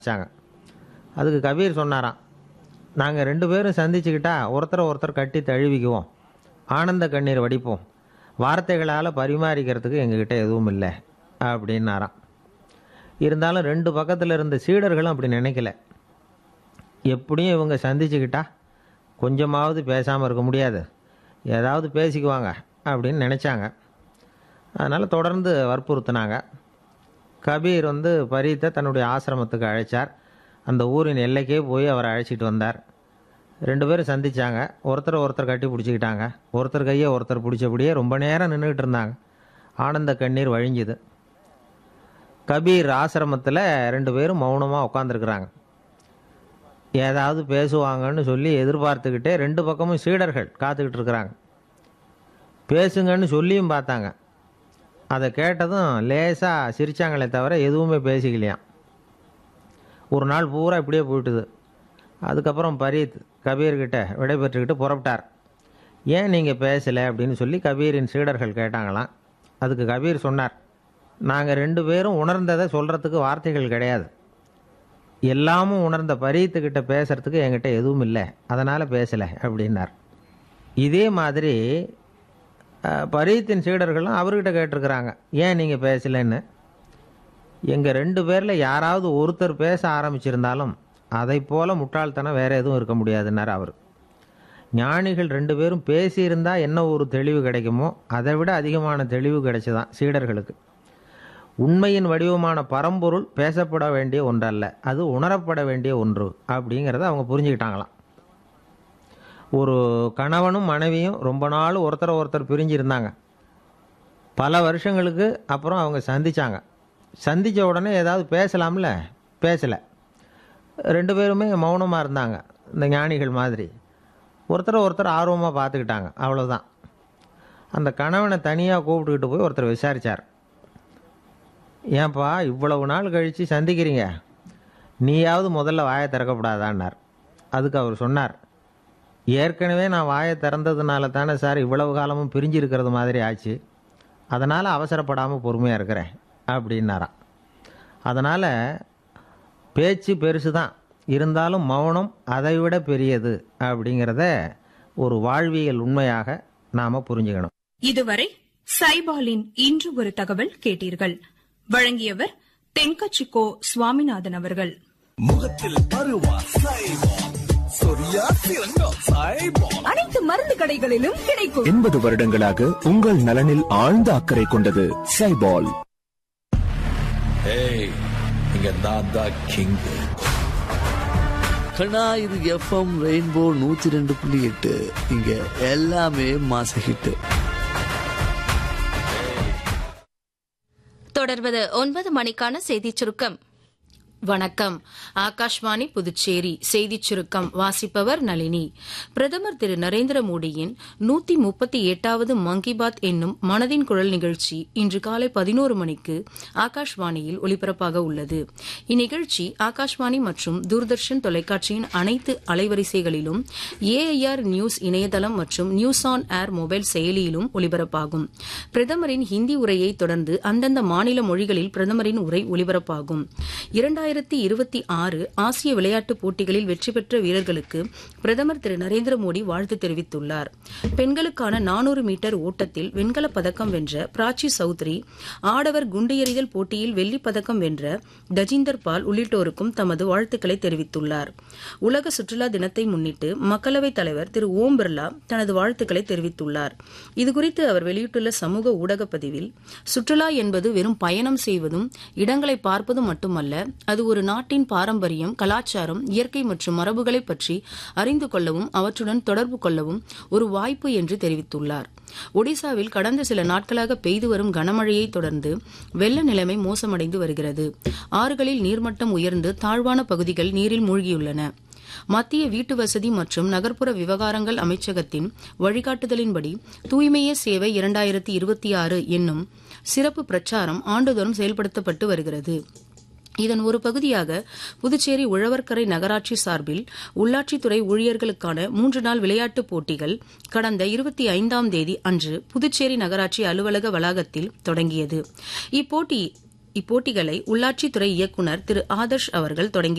வச்சாங்க அதுக்கு கபீர் சொன்னாராம் நாங்கள் ரெண்டு பேரும் சந்திச்சுக்கிட்டா ஒருத்தரை ஒருத்தர் கட்டி தழுவிக்குவோம் ஆனந்த கண்ணீர் வடிப்போம் வார்த்தைகளால் பரிமாறிக்கிறதுக்கு எங்ககிட்ட எதுவும் இல்லை அப்படின்னாராம் இருந்தாலும் ரெண்டு பக்கத்தில் இருந்த சீடர்களும் அப்படி நினைக்கல எப்படியும் இவங்க சந்திச்சுக்கிட்டா கொஞ்சமாவது பேசாமல் இருக்க முடியாது ஏதாவது பேசிக்குவாங்க அப்படின்னு நினச்சாங்க அதனால் தொடர்ந்து வற்புறுத்தினாங்க கபீர் வந்து பரீத்தை தன்னுடைய ஆசிரமத்துக்கு அழைச்சார் அந்த ஊரின் எல்லைக்கே போய் அவரை அழைச்சிட்டு வந்தார் ரெண்டு பேரும் சந்திச்சாங்க ஒருத்தர் ஒருத்தர் கட்டி பிடிச்சிக்கிட்டாங்க ஒருத்தர் கையை ஒருத்தர் பிடிச்சபடியே ரொம்ப நேரம் நின்றுக்கிட்டு இருந்தாங்க ஆனந்த கண்ணீர் வழிஞ்சுது கபீர் ஆசிரமத்தில் ரெண்டு பேரும் மௌனமாக உட்காந்துருக்குறாங்க ஏதாவது பேசுவாங்கன்னு சொல்லி எதிர்பார்த்துக்கிட்டே ரெண்டு பக்கமும் சீடர்கள் காத்துக்கிட்டு இருக்கிறாங்க பேசுங்கன்னு சொல்லியும் பார்த்தாங்க அதை கேட்டதும் லேசாக சிரிச்சாங்களே தவிர எதுவுமே பேசிக்கலையாம் ஒரு நாள் பூரா இப்படியே போயிட்டுது அதுக்கப்புறம் பரீத் கபீர்கிட்ட விடைபெற்றுக்கிட்டு புறப்பட்டார் ஏன் நீங்கள் பேசலை அப்படின்னு சொல்லி கபீரின் சீடர்கள் கேட்டாங்களாம் அதுக்கு கபீர் சொன்னார் நாங்கள் ரெண்டு பேரும் உணர்ந்ததை சொல்கிறதுக்கு வார்த்தைகள் கிடையாது எல்லாமும் உணர்ந்த பரீத்துக்கிட்ட பேசுறதுக்கு என்கிட்ட எதுவும் இல்லை அதனால் பேசலை அப்படின்னார் இதே மாதிரி அஹ், பரீத்தின் சீடர்களும் அவர்கிட்ட கேட்டிருக்கிறாங்க ஏன் நீங்கள் பேசலைன்னு எங்கள் ரெண்டு பேரில் யாராவது ஒருத்தர் பேச ஆரம்பிச்சிருந்தாலும் அதை போல முட்டாள்தனம் வேற எதுவும் இருக்க முடியாதுன்னார் அவர் ஞானிகள் ரெண்டு பேரும் பேசியிருந்தா என்ன ஒரு தெளிவு கிடைக்குமோ அதை விட அதிகமான தெளிவு கிடைச்சதான் சீடர்களுக்கு உண்மையின் வடிவமான பரம்பொருள் பேசப்பட வேண்டிய ஒன்றல்ல அது உணரப்பட வேண்டிய ஒன்று அப்படிங்கிறத அவங்க புரிஞ்சுக்கிட்டாங்களாம் ஒரு கணவனும் மனைவியும் ரொம்ப நாள் ஒருத்தரை ஒருத்தர் பிரிஞ்சு இருந்தாங்க பல வருஷங்களுக்கு அப்புறம் அவங்க சந்திச்சாங்க சந்தித்த உடனே ஏதாவது பேசலாம்ல பேசலை ரெண்டு பேருமே மௌனமாக இருந்தாங்க இந்த ஞானிகள் மாதிரி ஒருத்தர் ஒருத்தர் ஆர்வமாக பார்த்துக்கிட்டாங்க அவ்வளோதான் அந்த கணவனை தனியாக கூப்பிட்டுக்கிட்டு போய் ஒருத்தர் விசாரித்தார் ஏன்பா இவ்வளவு நாள் கழித்து சந்திக்கிறீங்க நீயாவது முதல்ல வாயை திறக்கப்படாதான்னார் அதுக்கு அவர் சொன்னார் ஏற்கனவே நான் வாயை திறந்ததுனால தானே சார் இவ்வளவு காலமும் பிரிஞ்சு இருக்கிறது மாதிரி ஆச்சு அதனால் அவசரப்படாமல் பொறுமையாக இருக்கிறேன் அப்படின்னாராம் அதனால் பேச்சு பெருசு தான் இருந்தாலும் மௌனம் அதைவிட பெரியது அப்படிங்கிறத ஒரு வாழ்வியல் உண்மையாக நாம் புரிஞ்சுக்கணும் இதுவரை சைபாலின் இன்று ஒரு தகவல் கேட்டீர்கள் வழங்கியவர் தென்கச்சிக்கோ சுவாமிநாதன் அவர்கள் முகத்தில் பருவா சைபால் சொரியா சிறங்கா சைபால் அனைத்து மருந்து கடைகளிலும் கிடைக்கும் எண்பது வருடங்களாக உங்கள் நலனில் ஆழ்ந்த அக்கறை கொண்டது சைபால் ஏய் இங்க நான் தான் கிங் கண்ணா இது எஃப்எம் ரெயின்போ நூத்தி ரெண்டு புள்ளி எட்டு இங்க எல்லாமே மாச ஹிட்டு தொடர்வது ஒன்பது மணிக்கான செய்திச் சுருக்கம் வணக்கம் ஆகாஷ்வாணி புதுச்சேரி செய்திச் சுருக்கம் வாசிப்பவர் நளினி பிரதமர் திரு நரேந்திர மோடியின் நூத்தி முப்பத்தி எட்டாவது மன் கி பாத் என்னும் மனதின் குரல் நிகழ்ச்சி இன்று காலை பதினோரு மணிக்கு ஆகாஷ்வாணியில் ஒலிபரப்பாக உள்ளது இந்நிகழ்ச்சி ஆகாஷ்வாணி மற்றும் தூர்தர்ஷன் தொலைக்காட்சியின் அனைத்து அலைவரிசைகளிலும் ஏஐஆர் நியூஸ் இணையதளம் மற்றும் நியூஸ் ஆன் ஏர் மொபைல் செயலியிலும் ஒலிபரப்பாகும் பிரதமரின் ஹிந்தி உரையை தொடர்ந்து அந்தந்த மாநில மொழிகளில் பிரதமரின் உரை ஒலிபரப்பாகும் இரண்டாயிரத்தி இருபத்தி ஆறு ஆசிய விளையாட்டுப் போட்டிகளில் வெற்றி பெற்ற வீரர்களுக்கு பிரதமர் திரு நரேந்திர மோடி வாழ்த்து தெரிவித்துள்ளார் பெண்களுக்கான நானூறு மீட்டர் ஓட்டத்தில் வெண்கலப் பதக்கம் வென்ற பிராச்சி சௌத்ரி ஆடவர் குண்டு எறிதல் போட்டியில் வெள்ளிப் பதக்கம் வென்ற தஜிந்தர் பால் உள்ளிட்டோருக்கும் தமது வாழ்த்துக்களை தெரிவித்துள்ளார் உலக சுற்றுலா தினத்தை முன்னிட்டு மக்களவைத் தலைவர் திரு ஓம் பிர்லா தனது வாழ்த்துக்களை தெரிவித்துள்ளார் இதுகுறித்து அவர் வெளியிட்டுள்ள சமூக ஊடக பதிவில் சுற்றுலா என்பது வெறும் பயணம் செய்வதும் இடங்களை பார்ப்பதும் மட்டுமல்ல அது ஒரு நாட்டின் பாரம்பரியம் கலாச்சாரம் இயற்கை மற்றும் மரபுகளை பற்றி அறிந்து கொள்ளவும் அவற்றுடன் தொடர்பு கொள்ளவும் ஒரு வாய்ப்பு என்று தெரிவித்துள்ளார் ஒடிசாவில் கடந்த சில நாட்களாக பெய்து வரும் கனமழையை தொடர்ந்து வெள்ள நிலைமை மோசமடைந்து வருகிறது ஆறுகளில் நீர்மட்டம் உயர்ந்து தாழ்வான பகுதிகள் நீரில் மூழ்கியுள்ளன மத்திய வீட்டு வசதி மற்றும் நகர்ப்புற விவகாரங்கள் அமைச்சகத்தின் வழிகாட்டுதலின்படி தூய்மையே சேவை இரண்டாயிரத்தி இருபத்தி ஆறு என்னும் சிறப்பு பிரச்சாரம் ஆண்டுதோறும் செயல்படுத்தப்பட்டு வருகிறது இதன் ஒரு பகுதியாக புதுச்சேரி உழவர்கரை நகராட்சி சார்பில் உள்ளாட்சித்துறை ஊழியர்களுக்கான மூன்று நாள் விளையாட்டுப் போட்டிகள் கடந்த இருபத்தி ஐந்தாம் தேதி அன்று புதுச்சேரி நகராட்சி அலுவலக வளாகத்தில் தொடங்கியது இப்போட்டி இப்போட்டிகளை உள்ளாட்சித்துறை இயக்குநர் திரு ஆதர்ஷ் அவர்கள் தொடங்கி